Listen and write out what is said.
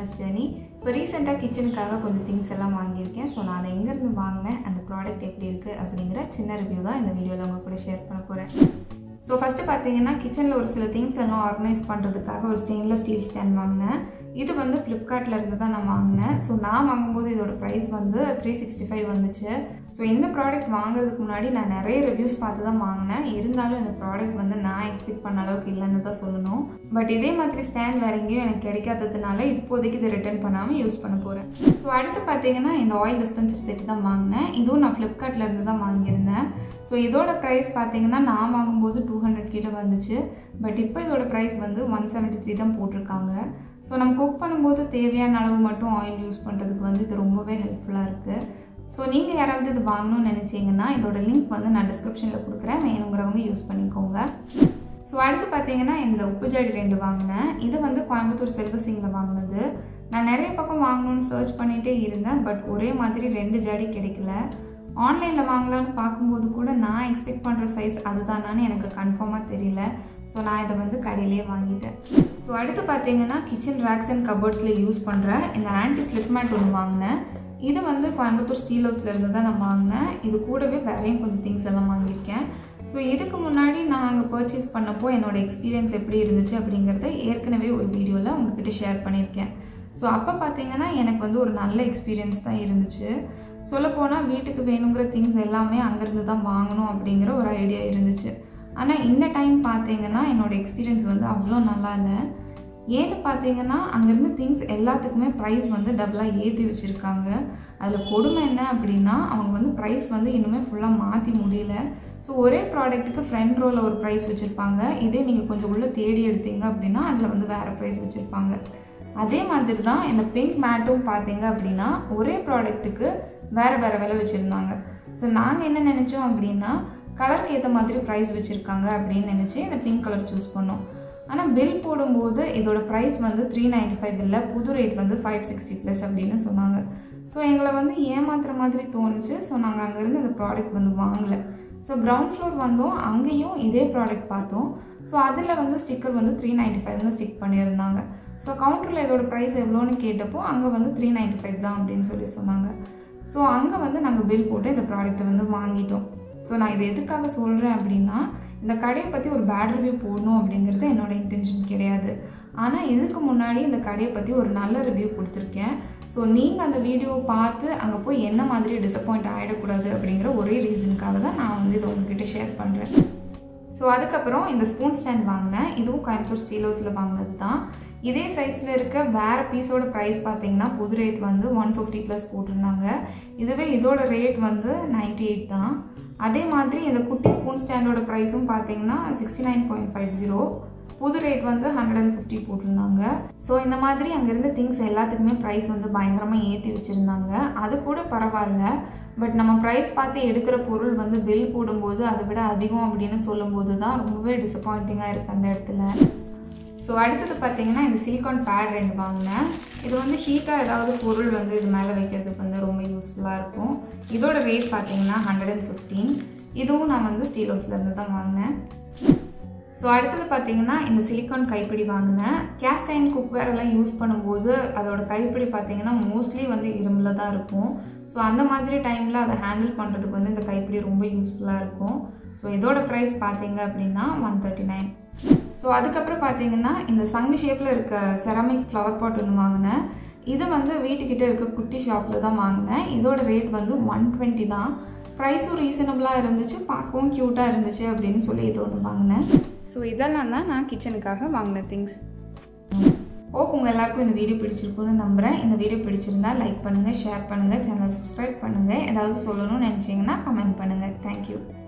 Sheela's journey இப்போ ரீசெண்டாக கிச்சனுக்காக கொஞ்சம் திங்ஸ் எல்லாம் வாங்கியிருக்கேன் ஸோ நான் அதை எங்கேருந்து வாங்கினேன் அந்த ப்ராடக்ட் எப்படி இருக்குது அப்படிங்கிற சின்ன ரிவ்யூ தான் இந்த வீடியோவில் உங்கள் கூட ஷேர் பண்ண போகிறேன் ஸோ ஃபஸ்ட்டு பார்த்தீங்கன்னா கிச்சனில் ஒரு சில திங்ஸ் எல்லாம் ஆர்கனைஸ் பண்ணுறதுக்காக ஒரு ஸ்டெயின்லெஸ் ஸ்டீல் ஸ்டாண்ட் வாங்கினேன் இது வந்து ஃப்ளிப்கார்ட்டில் இருந்து தான் நான் வாங்கினேன் ஸோ நான் வாங்கும்போது இதோட ப்ரைஸ் வந்து த்ரீ சிக்ஸ்டி ஃபைவ் வந்துச்சு ஸோ இந்த ப்ராடக்ட் வாங்குறதுக்கு முன்னாடி நான் நிறைய ரிவ்யூஸ் பார்த்து தான் வாங்கினேன் இருந்தாலும் இந்த ப்ராடக்ட் வந்து நான் எக்ஸ்பெக்ட் பண்ண அளவுக்கு இல்லைன்னு தான் சொல்லணும் பட் இதே மாதிரி ஸ்டாண்ட் வேறு எங்கேயும் எனக்கு கிடைக்காததுனால இப்போதைக்கு இதை ரிட்டர்ன் பண்ணாமல் யூஸ் பண்ண போகிறேன் ஸோ அடுத்து பார்த்தீங்கன்னா இந்த ஆயில் டிஸ்பென்சர் செட் தான் வாங்கினேன் இதுவும் நான் ஃப்ளிப்கார்ட்டில் இருந்து தான் வாங்கியிருந்தேன் ஸோ இதோட ப்ரைஸ் பார்த்தீங்கன்னா நான் வாங்கும்போது டூ ஹண்ட்ரட் கிட்ட வந்துச்சு பட் இப்போ இதோட ப்ரைஸ் வந்து ஒன் செவன்ட்டி த்ரீ தான் போட்டிருக்காங்க ஸோ நம்ம குக் பண்ணும்போது தேவையான அளவு மட்டும் ஆயில் யூஸ் பண்ணுறதுக்கு வந்து இது ரொம்பவே ஹெல்ப்ஃபுல்லாக இருக்குது ஸோ நீங்கள் யாராவது இது வாங்கணும்னு நினச்சிங்கன்னா இதோட லிங்க் வந்து நான் டிஸ்கிரிப்ஷனில் கொடுக்குறேன் வேணுங்கிறவங்க யூஸ் பண்ணிக்கோங்க ஸோ அடுத்து பார்த்தீங்கன்னா இந்த உப்பு ஜாடி ரெண்டு வாங்கினேன் இது வந்து கோயம்புத்தூர் செல்வசிங்கில் வாங்கினது நான் நிறைய பக்கம் வாங்கணும்னு சர்ச் பண்ணிகிட்டே இருந்தேன் பட் ஒரே மாதிரி ரெண்டு ஜாடி கிடைக்கல ஆன்லைனில் வாங்கலாம்னு பார்க்கும்போது கூட நான் எக்ஸ்பெக்ட் பண்ணுற சைஸ் அதுதானான்னு எனக்கு கன்ஃபார்மாக தெரியல ஸோ நான் இதை வந்து கடையிலே வாங்கிட்டேன் ஸோ அடுத்து பார்த்தீங்கன்னா கிச்சன் ரேக்ஸ் அண்ட் கபோர்ட்ஸில் யூஸ் பண்ணுற இந்த ஆன்டி ஸ்லிப் மேட் ஒன்று வாங்கினேன் இது வந்து கோயம்புத்தூர் ஸ்டீல் ஹவுஸில் இருந்து தான் நான் வாங்கினேன் இது கூடவே வேறையும் கொஞ்சம் திங்ஸ் எல்லாம் வாங்கியிருக்கேன் ஸோ இதுக்கு முன்னாடி நான் அங்கே பர்ச்சேஸ் பண்ணப்போ என்னோடய எக்ஸ்பீரியன்ஸ் எப்படி இருந்துச்சு அப்படிங்கிறத ஏற்கனவே ஒரு வீடியோவில் உங்ககிட்ட ஷேர் பண்ணியிருக்கேன் ஸோ அப்போ பார்த்தீங்கன்னா எனக்கு வந்து ஒரு நல்ல எக்ஸ்பீரியன்ஸ் தான் இருந்துச்சு சொல்லப்போனால் வீட்டுக்கு வேணுங்கிற திங்ஸ் எல்லாமே அங்கேருந்து தான் வாங்கணும் அப்படிங்கிற ஒரு ஐடியா இருந்துச்சு ஆனால் இந்த டைம் பார்த்தீங்கன்னா என்னோடய எக்ஸ்பீரியன்ஸ் வந்து அவ்வளோ நல்லா இல்லை ஏன்னு பார்த்தீங்கன்னா அங்கேருந்து திங்ஸ் எல்லாத்துக்குமே ப்ரைஸ் வந்து டபுளாக ஏற்றி வச்சுருக்காங்க அதில் கொடுமை என்ன அப்படின்னா அவங்க வந்து ப்ரைஸ் வந்து இன்னுமே ஃபுல்லாக மாற்றி முடியல ஸோ ஒரே ப்ராடக்ட்டுக்கு ஃப்ரண்ட் ரோவில் ஒரு ப்ரைஸ் வச்சுருப்பாங்க இதே நீங்கள் கொஞ்சம் உள்ளே தேடி எடுத்தீங்க அப்படின்னா அதில் வந்து வேறு ப்ரைஸ் வச்சுருப்பாங்க அதே மாதிரி தான் இந்த பிங்க் மேட்டும் பார்த்தீங்க அப்படின்னா ஒரே ப்ராடக்ட்டுக்கு வேறு வேறு விலை வச்சுருந்தாங்க ஸோ நாங்கள் என்ன நினச்சோம் அப்படின்னா கலருக்கு ஏற்ற மாதிரி ப்ரைஸ் வச்சுருக்காங்க அப்படின்னு நினச்சி இந்த பிங்க் கலர் சூஸ் பண்ணோம் ஆனால் பில் போடும்போது இதோட ப்ரைஸ் வந்து த்ரீ நைன்ட்டி ஃபைவ் இல்லை புது ரேட் வந்து ஃபைவ் சிக்ஸ்டி ப்ளஸ் அப்படின்னு சொன்னாங்க ஸோ எங்களை வந்து ஏமாத்துற மாதிரி தோணுச்சு ஸோ நாங்கள் அங்கேருந்து இந்த ப்ராடக்ட் வந்து வாங்கலை ஸோ கிரவுண்ட் ஃப்ளோர் வந்தோம் அங்கேயும் இதே ப்ராடக்ட் பார்த்தோம் ஸோ அதில் வந்து ஸ்டிக்கர் வந்து த்ரீ நைன்ட்டி ஃபைவ்னு ஸ்டிக் பண்ணியிருந்தாங்க ஸோ கவுண்டரில் இதோட ப்ரைஸ் எவ்வளோன்னு கேட்டப்போ அங்கே வந்து த்ரீ நைன்ட்டி ஃபைவ் தான் அப்படின்னு சொல்லி சொன்னாங்க ஸோ அங்கே வந்து நாங்கள் பில் போட்டு இந்த ப்ராடக்ட்டை வந்து வாங்கிட்டோம் ஸோ நான் இது எதுக்காக சொல்கிறேன் அப்படின்னா இந்த கடையை பற்றி ஒரு பேட் ரிவ்யூ போடணும் அப்படிங்கிறது என்னோடய இன்டென்ஷன் கிடையாது ஆனால் இதுக்கு முன்னாடி இந்த கடையை பற்றி ஒரு நல்ல ரிவ்யூ கொடுத்துருக்கேன் ஸோ நீங்கள் அந்த வீடியோவை பார்த்து அங்கே போய் என்ன மாதிரி டிசப்பாயிண்ட் ஆகிடக்கூடாது அப்படிங்கிற ஒரே ரீசனுக்காக தான் நான் வந்து இதை உங்ககிட்ட ஷேர் பண்ணுறேன் ஸோ அதுக்கப்புறம் இந்த ஸ்பூன் ஸ்டாண்ட் வாங்கினேன் இதுவும் கோயம்புத்தூர் ஸ்டீல் ஹவுஸில் வாங்கினது தான் இதே சைஸில் இருக்க வேறு பீஸோட ப்ரைஸ் பார்த்தீங்கன்னா புது ரேட் வந்து ஒன் ஃபிஃப்டி ப்ளஸ் போட்டிருந்தாங்க இதுவே இதோட ரேட் வந்து நைன்டி எயிட் தான் அதே மாதிரி இந்த குட்டி ஸ்பூன் ஸ்டாண்டோட ப்ரைஸும் பார்த்தீங்கன்னா sixty nine point five zero புது ரேட் வந்து ஹண்ட்ரட் அண்ட் ஃபிஃப்டி போட்டிருந்தாங்க ஸோ இந்த மாதிரி அங்கேருந்து திங்ஸ் எல்லாத்துக்குமே ப்ரைஸ் வந்து பயங்கரமாக ஏற்றி வச்சுருந்தாங்க அது கூட பரவாயில்ல பட் நம்ம ப்ரைஸ் பார்த்து எடுக்கிற பொருள் வந்து பில் போடும்போது அதை விட அதிகம் அப்படின்னு சொல்லும்போது தான் ரொம்பவே டிசப்பாயிண்டிங்காக இருக்குது அந்த இடத்துல ஸோ அடுத்தது பார்த்தீங்கன்னா இந்த சிலிக்கான் பேட் ரெண்டு வாங்கினேன் இது வந்து ஹீட்டாக ஏதாவது பொருள் வந்து இது மேலே வைக்கிறதுக்கு வந்து ரொம்ப யூஸ்ஃபுல்லாக இருக்கும் இதோட ரேட் பார்த்தீங்கன்னா ஹண்ட்ரட் அண்ட் ஃபிஃப்டீன் இதுவும் நான் வந்து ஸ்டீல் ஹவுஸ்லேருந்து தான் வாங்கினேன் ஸோ அடுத்தது பார்த்தீங்கன்னா இந்த சிலிக்கான் கைப்பிடி வாங்கினேன் கேஸ்ட் அயன் குக்வேர் எல்லாம் யூஸ் பண்ணும்போது அதோட கைப்பிடி பார்த்தீங்கன்னா மோஸ்ட்லி வந்து இரும்பில் தான் இருக்கும் ஸோ அந்த மாதிரி டைமில் அதை ஹேண்டில் பண்ணுறதுக்கு வந்து இந்த கைப்பிடி ரொம்ப யூஸ்ஃபுல்லாக இருக்கும் ஸோ இதோட ப்ரைஸ் பார்த்தீங்க அப்படின்னா ஒன் தேர்ட்டி நைன் ஸோ அதுக்கப்புறம் பார்த்தீங்கன்னா இந்த சங்கு ஷேப்பில் இருக்க செராமிக் ஃப்ளவர் பாட் ஒன்று வாங்கினேன் இது வந்து வீட்டுக்கிட்ட இருக்க குட்டி ஷாப்பில் தான் வாங்கினேன் இதோட ரேட் வந்து ஒன் டுவெண்ட்டி தான் ப்ரைஸும் ரீசனபிளாக இருந்துச்சு பார்க்கவும் க்யூட்டாக இருந்துச்சு அப்படின்னு சொல்லி இது ஒன்று வாங்கினேன் ஸோ இதெல்லாம் தான் நான் கிச்சனுக்காக வாங்கின திங்ஸ் ஓப் உங்கள் எல்லாருக்கும் இந்த வீடியோ பிடிச்சிருக்குன்னு நம்புகிறேன் இந்த வீடியோ பிடிச்சிருந்தா லைக் பண்ணுங்கள் ஷேர் பண்ணுங்கள் சேனல் சப்ஸ்கிரைப் பண்ணுங்கள் ஏதாவது சொல்லணும்னு நினச்சிங்கன்னா கமெண்ட் பண்ணுங்கள் தேங்க்யூ